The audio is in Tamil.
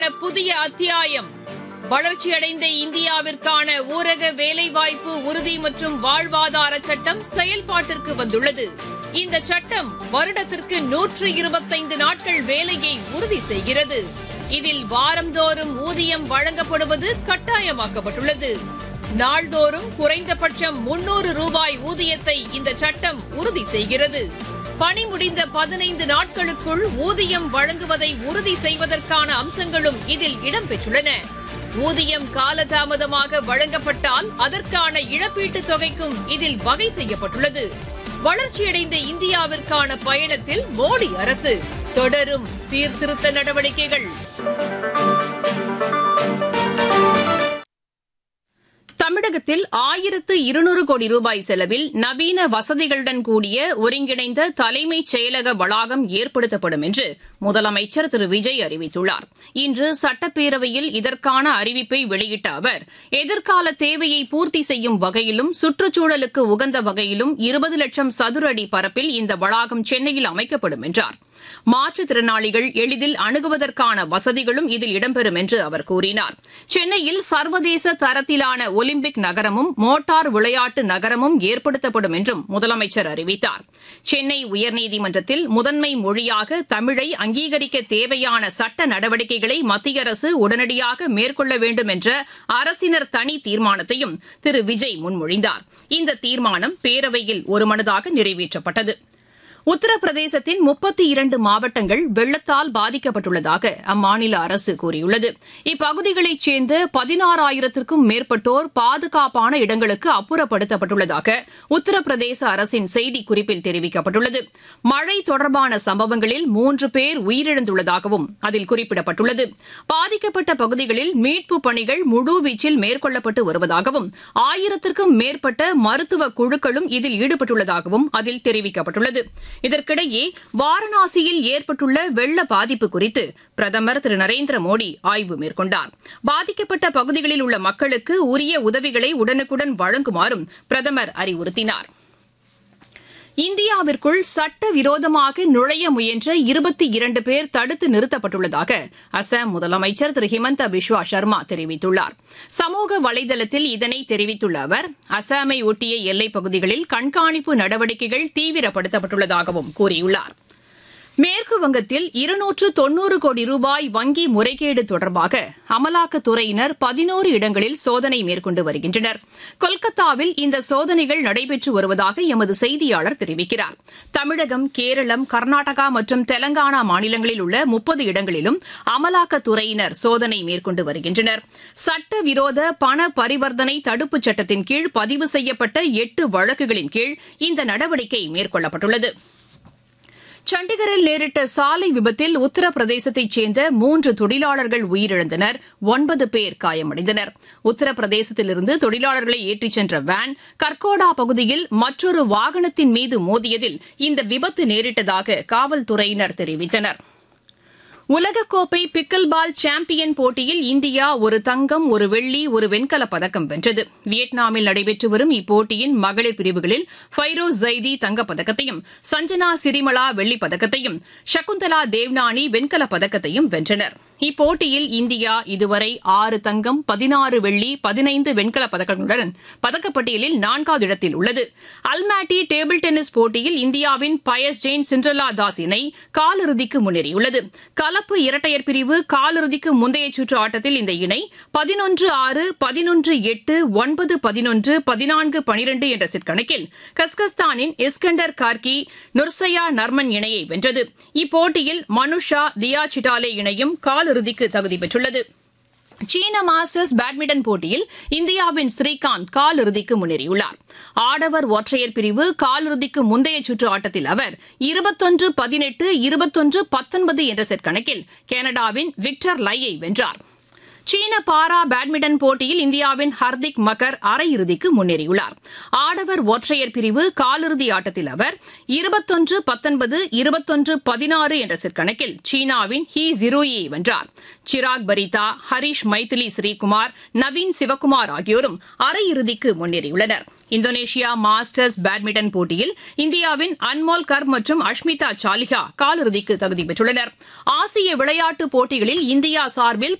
புதிய அத்தியாயம் வளர்ச்சியடைந்த இந்தியாவிற்கான ஊரக வேலைவாய்ப்பு உறுதி மற்றும் வாழ்வாதார சட்டம் செயல்பாட்டிற்கு வந்துள்ளது இந்த சட்டம் வருடத்திற்கு நூற்று இருபத்தைந்து நாட்கள் வேலையை உறுதி செய்கிறது இதில் வாரந்தோறும் ஊதியம் வழங்கப்படுவது கட்டாயமாக்கப்பட்டுள்ளது நாள்தோறும் குறைந்தபட்சம் முன்னூறு ரூபாய் ஊதியத்தை இந்த சட்டம் உறுதி செய்கிறது பணி முடிந்த பதினைந்து நாட்களுக்குள் ஊதியம் வழங்குவதை உறுதி செய்வதற்கான அம்சங்களும் இதில் இடம்பெற்றுள்ளன ஊதியம் காலதாமதமாக வழங்கப்பட்டால் அதற்கான இழப்பீட்டுத் தொகைக்கும் இதில் வகை செய்யப்பட்டுள்ளது வளர்ச்சியடைந்த இந்தியாவிற்கான பயணத்தில் மோடி அரசு தொடரும் சீர்திருத்த நடவடிக்கைகள் தமிழகத்தில் ஆயிரத்து இருநூறு கோடி ரூபாய் செலவில் நவீன வசதிகளுடன் கூடிய ஒருங்கிணைந்த தலைமைச் செயலக வளாகம் ஏற்படுத்தப்படும் என்று முதலமைச்சர் திரு விஜய் அறிவித்துள்ளார் இன்று சட்டப்பேரவையில் இதற்கான அறிவிப்பை வெளியிட்ட அவர் எதிர்கால தேவையை பூர்த்தி செய்யும் வகையிலும் சுற்றுச்சூழலுக்கு உகந்த வகையிலும் இருபது லட்சம் சதுர அடி பரப்பில் இந்த வளாகம் சென்னையில் அமைக்கப்படும் என்றார் மாற்றுத்திறனாளிகள் எளிதில் அணுகுவதற்கான வசதிகளும் இதில் இடம்பெறும் என்று அவர் கூறினார் சென்னையில் சர்வதேச தரத்திலான ஒலிம்பிக் நகரமும் மோட்டார் விளையாட்டு நகரமும் ஏற்படுத்தப்படும் என்றும் முதலமைச்சர் அறிவித்தார் சென்னை உயர்நீதிமன்றத்தில் முதன்மை மொழியாக தமிழை அங்கீகரிக்க தேவையான சட்ட நடவடிக்கைகளை மத்திய அரசு உடனடியாக மேற்கொள்ள வேண்டும் என்ற அரசினர் தனி தீர்மானத்தையும் திரு விஜய் முன்மொழிந்தார் இந்த தீர்மானம் பேரவையில் ஒருமனதாக நிறைவேற்றப்பட்டது உத்தரப்பிரதேசத்தின் முப்பத்தி இரண்டு மாவட்டங்கள் வெள்ளத்தால் பாதிக்கப்பட்டுள்ளதாக அம்மாநில அரசு கூறியுள்ளது இப்பகுதிகளைச் சேர்ந்த பதினாறாயிரத்திற்கும் மேற்பட்டோர் பாதுகாப்பான இடங்களுக்கு அப்புறப்படுத்தப்பட்டுள்ளதாக உத்தரப்பிரதேச அரசின் செய்திக்குறிப்பில் தெரிவிக்கப்பட்டுள்ளது மழை தொடர்பான சம்பவங்களில் மூன்று பேர் உயிரிழந்துள்ளதாகவும் அதில் குறிப்பிடப்பட்டுள்ளது பாதிக்கப்பட்ட பகுதிகளில் மீட்புப் பணிகள் முழுவீச்சில் மேற்கொள்ளப்பட்டு வருவதாகவும் ஆயிரத்திற்கும் மேற்பட்ட மருத்துவ குழுக்களும் இதில் ஈடுபட்டுள்ளதாகவும் அதில் தெரிவிக்கப்பட்டுள்ளது இதற்கிடையே வாரணாசியில் ஏற்பட்டுள்ள வெள்ள பாதிப்பு குறித்து பிரதமர் திரு நரேந்திர மோடி ஆய்வு மேற்கொண்டார் பாதிக்கப்பட்ட பகுதிகளில் உள்ள மக்களுக்கு உரிய உதவிகளை உடனுக்குடன் வழங்குமாறும் பிரதமர் அறிவுறுத்தினார் இந்தியாவிற்குள் சட்டவிரோதமாக நுழைய முயன்ற இருபத்தி இரண்டு பேர் தடுத்து நிறுத்தப்பட்டுள்ளதாக அசாம் முதலமைச்சர் திரு ஹிமந்த பிஸ்வா சர்மா தெரிவித்துள்ளார் சமூக வலைதளத்தில் இதனை தெரிவித்துள்ள அவர் அசாமை ஒட்டிய எல்லைப் பகுதிகளில் கண்காணிப்பு நடவடிக்கைகள் தீவிரப்படுத்தப்பட்டுள்ளதாகவும் கூறியுள்ளார் மேற்கு வங்கத்தில் இருநூற்று தொன்னூறு கோடி ரூபாய் வங்கி முறைகேடு தொடர்பாக அமலாக்கத்துறையினர் பதினோரு இடங்களில் சோதனை மேற்கொண்டு வருகின்றனர் கொல்கத்தாவில் இந்த சோதனைகள் நடைபெற்று வருவதாக எமது செய்தியாளர் தெரிவிக்கிறார் தமிழகம் கேரளம் கர்நாடகா மற்றும் தெலங்கானா மாநிலங்களில் உள்ள முப்பது இடங்களிலும் அமலாக்கத்துறையினர் சோதனை மேற்கொண்டு வருகின்றனர் சட்டவிரோத பண பரிவர்த்தனை தடுப்புச் சட்டத்தின் கீழ் பதிவு செய்யப்பட்ட எட்டு வழக்குகளின் கீழ் இந்த நடவடிக்கை மேற்கொள்ளப்பட்டுள்ளது சண்டிகரில் நேரிட்ட சாலை விபத்தில் உத்தரப்பிரதேசத்தைச் சேர்ந்த மூன்று தொழிலாளர்கள் உயிரிழந்தனர் ஒன்பது பேர் காயமடைந்தனர் உத்தரப்பிரதேசத்திலிருந்து தொழிலாளர்களை ஏற்றிச் சென்ற வேன் கர்கோடா பகுதியில் மற்றொரு வாகனத்தின் மீது மோதியதில் இந்த விபத்து நேரிட்டதாக காவல்துறையினர் தெரிவித்தனா் உலகக்கோப்பை பிக்கில் பால் சாம்பியன் போட்டியில் இந்தியா ஒரு தங்கம் ஒரு வெள்ளி ஒரு வெண்கலப் பதக்கம் வென்றது வியட்நாமில் நடைபெற்று வரும் இப்போட்டியின் மகளிர் பிரிவுகளில் ஃபைரோஸ் ஜைதி தங்கப்பதக்கத்தையும் சஞ்சனா சிரிமலா வெள்ளிப் பதக்கத்தையும் சகுந்தலா தேவ்னானி வெண்கலப் பதக்கத்தையும் வென்றனர் இப்போட்டியில் இந்தியா இதுவரை ஆறு தங்கம் பதினாறு வெள்ளி பதினைந்து வெண்கலப் பதக்கங்களுடன் பதக்கப்பட்டியலில் நான்காவது இடத்தில் உள்ளது அல்மாட்டி டேபிள் டென்னிஸ் போட்டியில் இந்தியாவின் பயஸ் ஜெயின் சிண்ட்ரலா தாஸ் இணை காலிறுதிக்கு முன்னேறியுள்ளது கலப்பு இரட்டையர் பிரிவு காலிறுதிக்கு முந்தைய சுற்று ஆட்டத்தில் இந்த இணை பதினொன்று ஆறு பதினொன்று எட்டு ஒன்பது பதினொன்று பதினான்கு பனிரெண்டு என்ற செட் கணக்கில் கஸ்கஸ்தானின் இஸ்கண்டர் கார்கி நுர்சயா நர்மன் இணையை வென்றது இப்போட்டியில் மனுஷா தியா சிட்டாலே இணையும் காலிறுதிக்கு தகுதி பெற்றுள்ளது சீன மாஸ்டர்ஸ் பேட்மிண்டன் போட்டியில் இந்தியாவின் ஸ்ரீகாந்த் காலிறுதிக்கு முன்னேறியுள்ளார் ஆடவர் ஒற்றையர் பிரிவு காலிறுதிக்கு முந்தைய சுற்று ஆட்டத்தில் அவர் இருபத்தொன்று பதினெட்டு இருபத்தொன்று பத்தொன்பது என்ற செட் கணக்கில் கனடாவின் விக்டர் லையை வென்றார் சீன பாரா பேட்மிண்டன் போட்டியில் இந்தியாவின் ஹர்திக் மக்கர் அரையிறுதிக்கு முன்னேறியுள்ளார் ஆடவர் ஒற்றையர் பிரிவு காலிறுதி ஆட்டத்தில் அவர் இருபத்தொன்று பத்தொன்பது இருபத்தொன்று பதினாறு என்ற செட் கணக்கில் சீனாவின் ஹி ஜிரோயை வென்றார் சிராக் பரிதா ஹரிஷ் மைதிலி ஸ்ரீகுமார் நவீன் சிவகுமார் ஆகியோரும் அரையிறுதிக்கு முன்னேறியுள்ளனர் இந்தோனேஷியா மாஸ்டர்ஸ் பேட்மிண்டன் போட்டியில் இந்தியாவின் அன்மோல் கர் மற்றும் அஷ்மிதா சாலிஹா காலிறுதிக்கு தகுதி பெற்றுள்ளனர் ஆசிய விளையாட்டுப் போட்டிகளில் இந்தியா சார்பில்